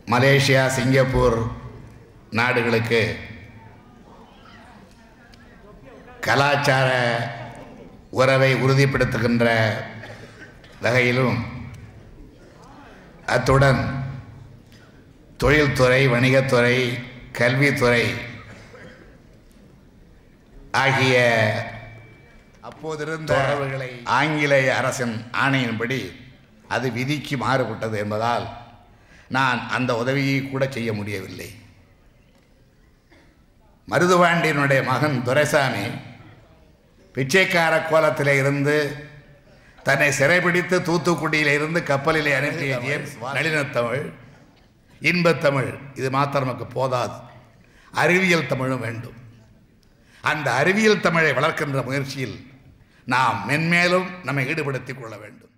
Malaysia Singapore நாடுகளுக்கு கலாச்சார உறவை உறுதிப்படுத்துகின்ற வகையிலும் அத்துடன் தொழில்துறை வணிகத்துறை கல்வித்துறை ஆகிய அப்போதிருந்த உறவுகளை ஆங்கிலேய அரசின் ஆணையின்படி அது விதிக்கு மாறுபட்டது என்பதால் நான் அந்த உதவியை கூட செய்ய முடியவில்லை மருதுபாண்டியனுடைய மகன் துரைசாமி பிச்சைக்கார கோலத்திலே இருந்து தன்னை சிறைபிடித்து தூத்துக்குடியில இருந்து கப்பலிலே அனுப்பிய ஜேம்ஸ் நளினத்தமிழ் இன்பத்தமிழ் இது மாத்திரம் நமக்கு போதாது அறிவியல் தமிழும் வேண்டும் அந்த அறிவியல் தமிழை வளர்க்கின்ற முயற்சியில் நாம் மென்மேலும் நம்மை ஈடுபடுத்திக் கொள்ள வேண்டும்